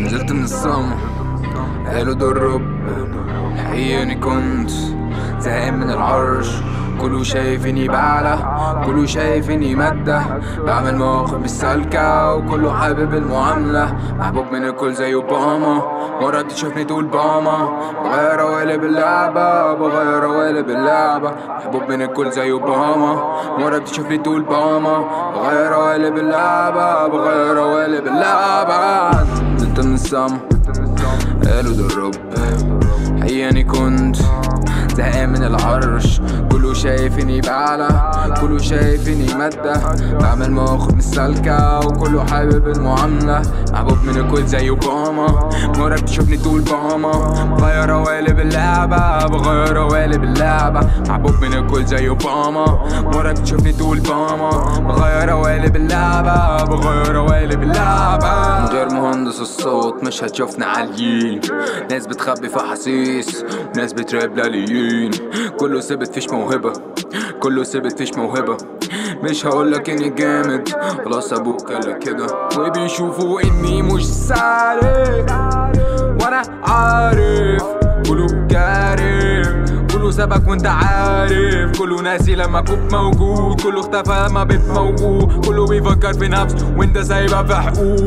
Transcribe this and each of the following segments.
نزلت من السما قالوا ده الرب الحقيقة اني كنت زهقان من العرش كله شايف اني بعلى كله شايف اني مادة بعمل مواقف مش سالكة وكله حابب المعاملة محبوب من الكل زي اوباما مرة تشوفني تقول باما بغير اوالب اللعبة بغير اوالب اللعبة محبوب من الكل زي اوباما مرة تشوفني تقول باما بغير اوالب اللعبة بغير اوالب اللعبة نزلت من السما قالوا ده الرب حقيقة اني كنت زهقان من العرش كله شايف اني بعلى كله شايف اني مادة بعمل مواقف مش سالكة وكله حابب المعاملة محبوب من الكل زي اوباما مرة بتشوفني تقول باما بغير اوالب اللعبة بغير اوالب اللعبة محبوب من الكل زي اوباما مرة بتشوفني تقول باما بغير اوالب اللعبة بغير اوالب اللعبة من غير مهندس الصوت مش هتشوفنا عاليين ناس بتخبي في احاسيس ناس بتراب لاليين كله ثابت فيش موهبة كله ثابت فيش موهبة مش هقولك اني جامد خلاص ابوك قال كده وبيشوفوا اني مش سالك وانا عارف كله كارف كله سابك وانت عارف كله ناسي لما كنت موجود كله اختفى لما بقيت موجود كله بيفكر في نفسه وانت سايبها في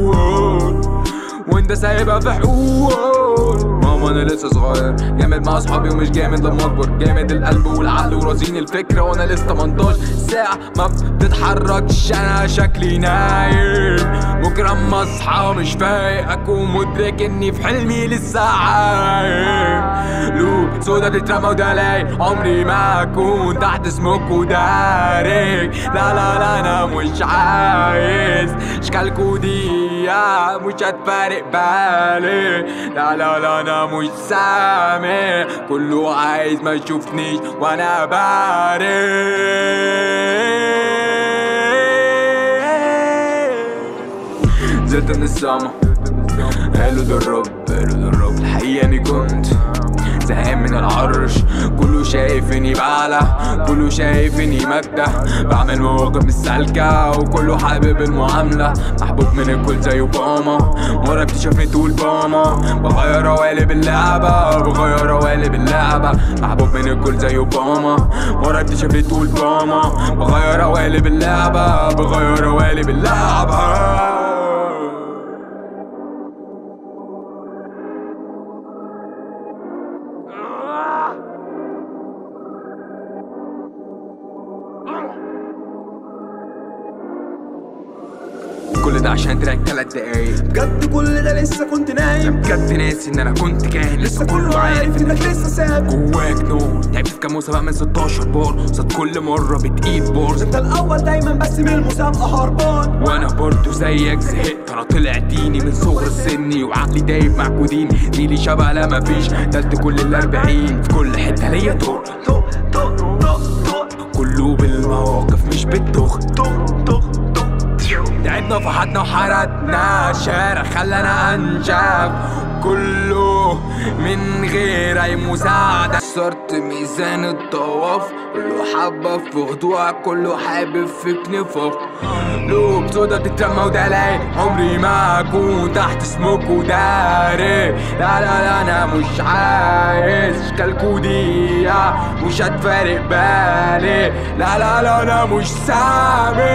حقوق وانت سايبها في حقوق ماما انا لسه صغير جامد مع اصحابي ومش جامد لما اكبر جامد القلب والعقل ورازين الفكره وانا لسه 18 ساعه ما بتتحركش انا شكلي نايم بكره اما اصحى مش فايق اكون مدرك اني في حلمي لسه عايم لوب سودا تترمى وده لاي عمري ما اكون تحت سموك ودارك لا لا لا انا مش عايز اشكالكو دي مش هتفارق بالي لا لا لا انا مش سامع كله عايز ما يشوفنيش وانا بارد نزلت من السما قالوا ده الرب قالوا ده الرب الحقيقة اني كنت زهقان من العرش كله شايف اني بعلى كله شايف اني مادة بعمل مواقف مش سالكة وكله حابب المعاملة محبوب من الكل زي اوباما مرة بتشوفني تقول باما بغير اوالب اللعبة بغير اوالب اللعبة محبوب من الكل زي اوباما مرة بتشوفني تقول باما بغير اوالب اللعبة بغير اوالب اللعبة كل ده عشان تراك تلات دقايق بجد كل ده لسه كنت نايم بجد ناسي ان انا كنت كاهن لسه كله عارف انك لسه ساب جواك نور تعبت في كام مسابقة من 16 بار صد كل مرة بتقيد بار انت الاول دايما بس من المسابقه هربان وانا برضو زيك زهقت انا طلع ديني من صغر سني وعقلي دايب مع كودين ديلي شبه لا مفيش تلت كل الاربعين في كل حتة ليا دور طق طق طق طق كله بالمواقف مش بالدغ طق طق طق تعبنا فحطنا وحرقنا الشارع خلانا انشف كله من غير اي مساعدة كسرت ميزان الطواف كله حبة في خضوع كله حابب في كنفه لوب سودا تترمى ودلاي عمري ما اكون تحت سموك وداري لا لا لا انا مش عايز كالكودية مش هتفارق بالي لا لا لا انا مش سامع